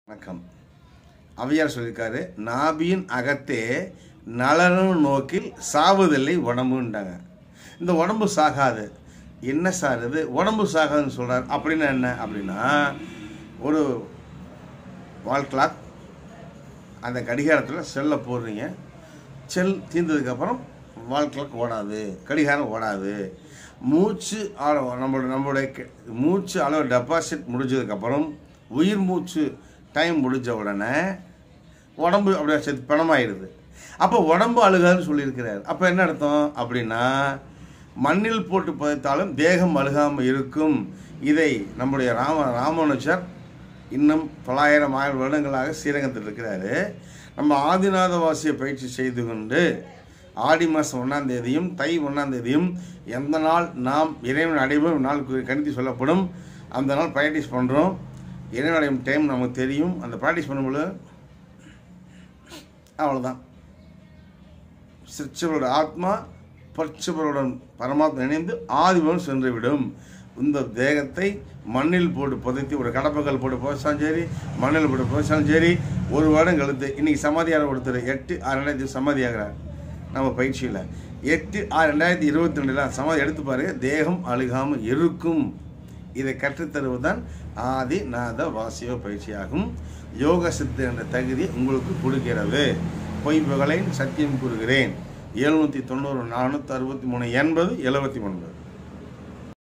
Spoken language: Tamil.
வணக்கம் அவையார் சொல்லியிருக்காரு நாபியின் அகத்தே நலனும் நோக்கில் சாவுதில்லை உடம்புன்றாங்க இந்த உடம்பு சாகாது என்ன சார் இது உடம்பு சாகாதுன்னு சொல்கிறார் அப்படின்னா என்ன அப்படின்னா ஒரு வால் கிளாக் அந்த கடிகாரத்தில் செல்லை போடுறீங்க செல் தீர்ந்ததுக்கப்புறம் வால் கிளாக் ஓடாது கடிகாரம் ஓடாது மூச்சு ஆழ- நம்மளோட நம்மளுடைய கெ- மூச்சு அளவு டெபாசிட் முடிஞ்சதுக்கப்புறம் உயிர் மூச்சு டைம் முடிஞ்ச உடனே உடம்பு அப்படியே செத்து பிணமாயிடுது அப்போ உடம்பு அழுகாதுன்னு சொல்லியிருக்கிறார் அப்போ என்ன அர்த்தம் அப்படின்னா மண்ணில் போட்டு புதைத்தாலும் தேகம் அழுகாமல் இருக்கும் இதை நம்முடைய ராம ராமானுஜர் இன்னும் தொள்ளாயிரம் ஆயிரம் வருடங்களாக ஸ்ரீரங்கத்தில் இருக்கிறாரு நம்ம ஆதிநாதவாசிய பயிற்சி செய்து கொண்டு ஆடி மாதம் ஒன்றாம் தேதியும் தை ஒன்றாம் தேதியும் எந்த நாள் நாம் இறைவன் அடைவோம் நாள் கு- கணித்து சொல்லப்படும் அந்த நாள் ப்ராக்டிஸ் பண்ணுறோம் இறைவன் அடையும் டைம் நமக்கு தெரியும் அந்த ப்ராக்டிஸ் பண்ணும்போது அவ்வளோதான் சிற்சவரோட ஆத்மா பற்சவருடன் பரமாத்மா இணைந்து ஆதிபவன் சென்றுவிடும் இந்த தேகத்தை மண்ணில் போட்டு புதைத்து ஒரு கடப்பக்கல் போட்டு புதைச்சாலும் சரி மண்ணில் போட்டு புதைச்சாலும் சரி ஒரு வருடம் கழுத்து இன்னைக்கு சமாதியார ஒருத்தர் எட்டு ஆறு ரெண்டாயிரத்தி சமாதி ஆகிறார் நம்ம பயிற்சியில் எட்டு ஆறு ரெண்டாயிரத்தி இருபத்தி ரெண்டில் சமாதி எடுத்து பாருங்க தேகம் அழுகாமல் இருக்கும் இதை கற்றுத்தருவதுதான் ஆதி நாத வாசியோ பயிற்சியாகும் யோக சித்து என்ற தகுதி உங்களுக்கு கொடுக்கிறது பொய் புகழேன் சத்தியம் கூறுகிறேன் எழுநூற்றி தொண்ணூறு நானூற்றி அறுபத்தி மூணு எண்பது எழுபத்தி ஒன்பது